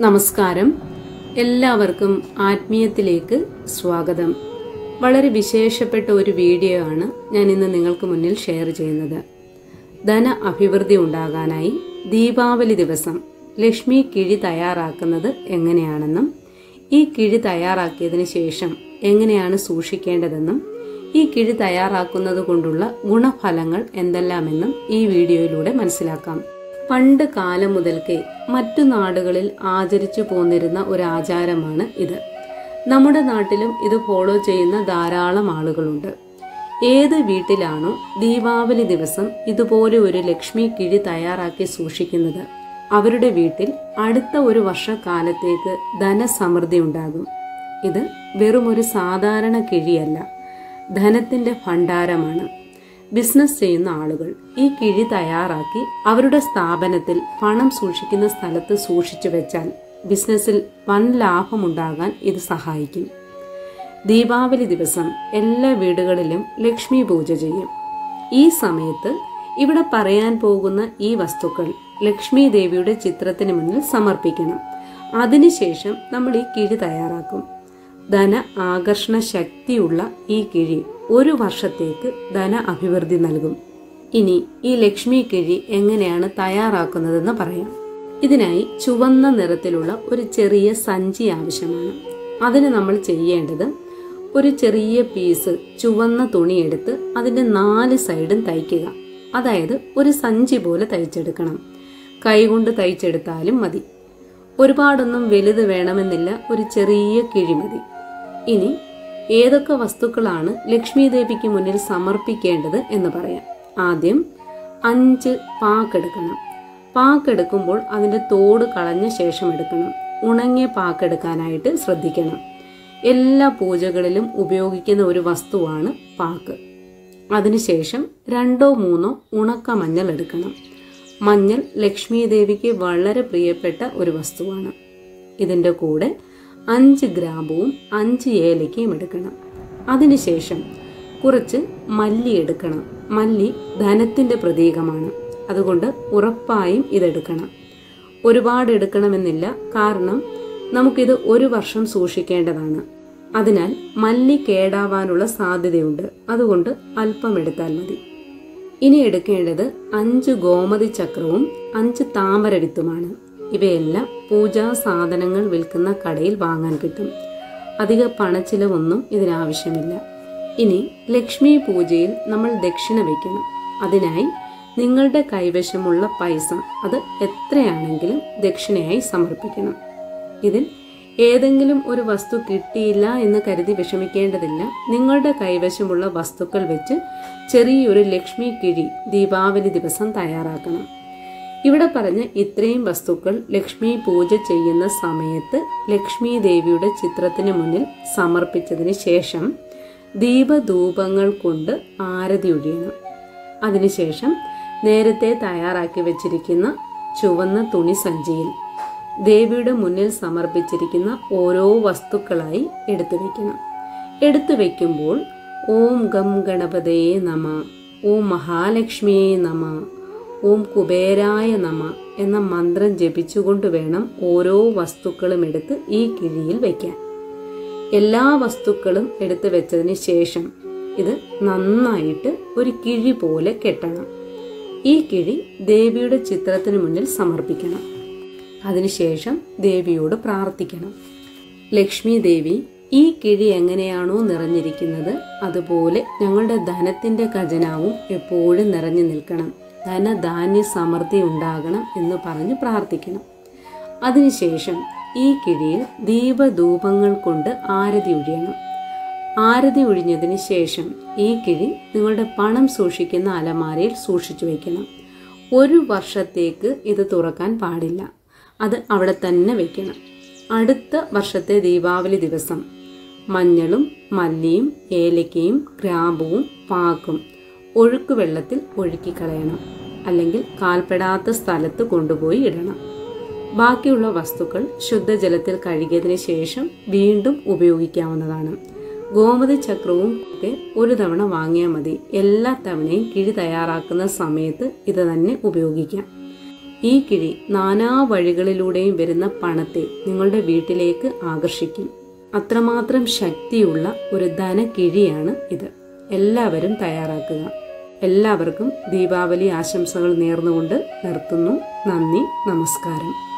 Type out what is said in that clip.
നമസ്കാരം എല്ലാവർക്കും ആത്മീയത്തിലേക്ക് സ്വാഗതം വളരെ വിശേഷപ്പെട്ട ഒരു വീഡിയോ ആണ് ഞാൻ ഇന്ന് നിങ്ങൾക്ക് മുന്നിൽ ഷെയർ ചെയ്യുന്നത് ധന അഭിവൃദ്ധി ഉണ്ടാകാനായി ദീപാവലി ദിവസം ലക്ഷ്മി കിഴി തയ്യാറാക്കുന്നത് എങ്ങനെയാണെന്നും ഈ കിഴി തയ്യാറാക്കിയതിനു ശേഷം എങ്ങനെയാണ് സൂക്ഷിക്കേണ്ടതെന്നും ഈ കിഴി തയ്യാറാക്കുന്നത് കൊണ്ടുള്ള ഗുണഫലങ്ങൾ എന്തെല്ലാമെന്നും ഈ വീഡിയോയിലൂടെ മനസ്സിലാക്കാം പണ്ട് കാലം മുതൽക്കേ മറ്റു നാടുകളിൽ ആചരിച്ചു പോന്നിരുന്ന ഒരു ആചാരമാണ് ഇത് നമ്മുടെ നാട്ടിലും ഇത് ഫോളോ ചെയ്യുന്ന ധാരാളം ആളുകളുണ്ട് ഏത് വീട്ടിലാണോ ദീപാവലി ദിവസം ഇതുപോലെ ഒരു ലക്ഷ്മി കിഴി തയ്യാറാക്കി സൂക്ഷിക്കുന്നത് അവരുടെ വീട്ടിൽ അടുത്ത ഒരു വർഷക്കാലത്തേക്ക് ധനസമൃദ്ധി ഉണ്ടാകും ഇത് വെറും ഒരു സാധാരണ കിഴിയല്ല ധനത്തിന്റെ ഭണ്ഡാരമാണ് ബിസിനസ് ചെയ്യുന്ന ആളുകൾ ഈ കിഴി തയ്യാറാക്കി അവരുടെ സ്ഥാപനത്തിൽ പണം സൂക്ഷിക്കുന്ന സ്ഥലത്ത് സൂക്ഷിച്ചു വെച്ചാൽ ബിസിനസ്സിൽ വൻ ലാഭമുണ്ടാകാൻ ഇത് സഹായിക്കും ദീപാവലി ദിവസം എല്ലാ വീടുകളിലും ലക്ഷ്മി പൂജ ചെയ്യും ഈ സമയത്ത് ഇവിടെ പറയാൻ പോകുന്ന ഈ വസ്തുക്കൾ ലക്ഷ്മി ദേവിയുടെ ചിത്രത്തിന് മുന്നിൽ സമർപ്പിക്കണം അതിനുശേഷം നമ്മൾ ഈ കിഴി തയ്യാറാക്കും ധന ആകർഷണ ശക്തിയുള്ള ഈ കിഴി ഒരു വർഷത്തേക്ക് ധന അഭിവൃദ്ധി നൽകും ഇനി ഈ ലക്ഷ്മി കിഴി എങ്ങനെയാണ് തയ്യാറാക്കുന്നതെന്ന് പറയാം ഇതിനായി ചുവന്ന നിറത്തിലുള്ള ഒരു ചെറിയ സഞ്ചി ആവശ്യമാണ് അതിന് നമ്മൾ ചെയ്യേണ്ടത് ഒരു ചെറിയ പീസ് ചുവന്ന തുണിയെടുത്ത് അതിന്റെ നാല് സൈഡും തയ്ക്കുക അതായത് ഒരു സഞ്ചി പോലെ തയ്ച്ചെടുക്കണം കൈകൊണ്ട് തയ്ച്ചെടുത്താലും മതി ഒരുപാടൊന്നും വലുത് വേണമെന്നില്ല ഒരു ചെറിയ കിഴി മതി ഇനി ഏതൊക്കെ വസ്തുക്കളാണ് ലക്ഷ്മി ദേവിക്ക് മുന്നിൽ സമർപ്പിക്കേണ്ടത് എന്ന് പറയാം ആദ്യം അഞ്ച് പാക്കെടുക്കണം പാക്കെടുക്കുമ്പോൾ അതിന്റെ തോട് കളഞ്ഞ ശേഷം എടുക്കണം ഉണങ്ങിയ പാക്കെടുക്കാനായിട്ട് ശ്രദ്ധിക്കണം എല്ലാ പൂജകളിലും ഉപയോഗിക്കുന്ന ഒരു വസ്തുവാണ് പാക്ക് അതിനുശേഷം രണ്ടോ മൂന്നോ ഉണക്ക മഞ്ഞൾ എടുക്കണം മഞ്ഞൾ ലക്ഷ്മി ദേവിക്ക് വളരെ പ്രിയപ്പെട്ട ഒരു വസ്തുവാണ് ഇതിൻ്റെ കൂടെ അഞ്ച് ഗ്രാമ്പുവും അഞ്ച് ഏലക്കയും എടുക്കണം അതിനുശേഷം കുറച്ച് മല്ലി എടുക്കണം മല്ലി ധനത്തിൻ്റെ പ്രതീകമാണ് അതുകൊണ്ട് ഉറപ്പായും ഇതെടുക്കണം ഒരുപാട് എടുക്കണമെന്നില്ല കാരണം നമുക്കിത് ഒരു വർഷം സൂക്ഷിക്കേണ്ടതാണ് അതിനാൽ മല്ലി കേടാവാനുള്ള സാധ്യതയുണ്ട് അതുകൊണ്ട് അല്പം എടുത്താൽ മതി ഇനി എടുക്കേണ്ടത് അഞ്ച് ഗോമതി ചക്രവും അഞ്ച് താമര വിത്തുമാണ് ഇവയെല്ലാം പൂജാ സാധനങ്ങൾ വിൽക്കുന്ന കടയിൽ വാങ്ങാൻ കിട്ടും അധിക പണച്ചിലവൊന്നും ഇതിനാവശ്യമില്ല ഇനി ലക്ഷ്മി പൂജയിൽ നമ്മൾ ദക്ഷിണ വയ്ക്കണം അതിനായി നിങ്ങളുടെ കൈവശമുള്ള പൈസ അത് എത്രയാണെങ്കിലും ദക്ഷിണയായി സമർപ്പിക്കണം ഇതിൽ ഏതെങ്കിലും ഒരു വസ്തു കിട്ടിയില്ല എന്ന് കരുതി വിഷമിക്കേണ്ടതില്ല നിങ്ങളുടെ കൈവശമുള്ള വസ്തുക്കൾ വെച്ച് ചെറിയൊരു ലക്ഷ്മി കിഴി ദീപാവലി ദിവസം തയ്യാറാക്കണം ഇവിടെ പറഞ്ഞ ഇത്രയും വസ്തുക്കൾ ലക്ഷ്മി പൂജ ചെയ്യുന്ന സമയത്ത് ലക്ഷ്മി ദേവിയുടെ ചിത്രത്തിന് മുന്നിൽ സമർപ്പിച്ചതിന് ശേഷം ദീപധൂപങ്ങൾ കൊണ്ട് ആരതി ഒഴിയണം അതിനുശേഷം നേരത്തെ തയ്യാറാക്കി വെച്ചിരിക്കുന്ന ചുവന്ന തുണി സഞ്ചിയിൽ ദേവിയുടെ മുന്നിൽ സമർപ്പിച്ചിരിക്കുന്ന ഓരോ വസ്തുക്കളായി എടുത്തു വെക്കണം എടുത്തു വെക്കുമ്പോൾ ഓം ഗം ഗണപതയെ നമ ഓം മഹാലക്ഷ്മിയെ നമ ഓം കുബേരായ നമ എന്ന മന്ത്രം ജപിച്ചുകൊണ്ട് വേണം ഓരോ വസ്തുക്കളും എടുത്ത് ഈ കിഴിയിൽ വയ്ക്കാൻ എല്ലാ വസ്തുക്കളും എടുത്തു വെച്ചതിന് ശേഷം ഇത് നന്നായിട്ട് ഒരു കിഴി പോലെ കെട്ടണം ഈ കിഴി ദേവിയുടെ ചിത്രത്തിന് മുന്നിൽ സമർപ്പിക്കണം അതിനുശേഷം ദേവിയോട് പ്രാർത്ഥിക്കണം ലക്ഷ്മി ദേവി ഈ കിഴി എങ്ങനെയാണോ നിറഞ്ഞിരിക്കുന്നത് അതുപോലെ ഞങ്ങളുടെ ധനത്തിന്റെ ഖജനാവും എപ്പോഴും നിറഞ്ഞു നിൽക്കണം ധനധാന്യ സമൃദ്ധി ഉണ്ടാകണം എന്ന് പറഞ്ഞ് പ്രാർത്ഥിക്കണം അതിനുശേഷം ഈ കിഴിയിൽ ദീപധൂപങ്ങൾ കൊണ്ട് ആരതി ഒഴിയണം ആരതി ഒഴിഞ്ഞതിന് ശേഷം ഈ കിഴി നിങ്ങളുടെ പണം സൂക്ഷിക്കുന്ന അലമാരയിൽ സൂക്ഷിച്ചു വെക്കണം ഒരു വർഷത്തേക്ക് ഇത് തുറക്കാൻ പാടില്ല അത് അവിടെ തന്നെ വെക്കണം അടുത്ത വർഷത്തെ ദീപാവലി ദിവസം മഞ്ഞളും മല്ലിയും ഏലക്കയും ഗ്രാമ്പുവും പാക്കും ഒഴുക്ക് വെള്ളത്തിൽ ഒഴുക്കിക്കളയണം അല്ലെങ്കിൽ കാൽപ്പെടാത്ത സ്ഥലത്ത് കൊണ്ടുപോയി ഇടണം ബാക്കിയുള്ള വസ്തുക്കൾ ശുദ്ധജലത്തിൽ കഴുകിയതിനു ശേഷം വീണ്ടും ഉപയോഗിക്കാവുന്നതാണ് ഗോമതി ചക്രവും ഒക്കെ ഒരു തവണ വാങ്ങിയാൽ മതി എല്ലാ തവണയും കിഴി തയ്യാറാക്കുന്ന സമയത്ത് ഇത് തന്നെ ഉപയോഗിക്കാം ഈ കിഴി നാനാ വഴികളിലൂടെയും വരുന്ന പണത്തെ നിങ്ങളുടെ വീട്ടിലേക്ക് ആകർഷിക്കും അത്രമാത്രം ശക്തിയുള്ള ഒരു ധനക്കിഴിയാണ് ഇത് എല്ലാവരും തയ്യാറാക്കുക എല്ലാവർക്കും ദീപാവലി ആശംസകൾ നേർന്നുകൊണ്ട് നിർത്തുന്നു നന്ദി നമസ്കാരം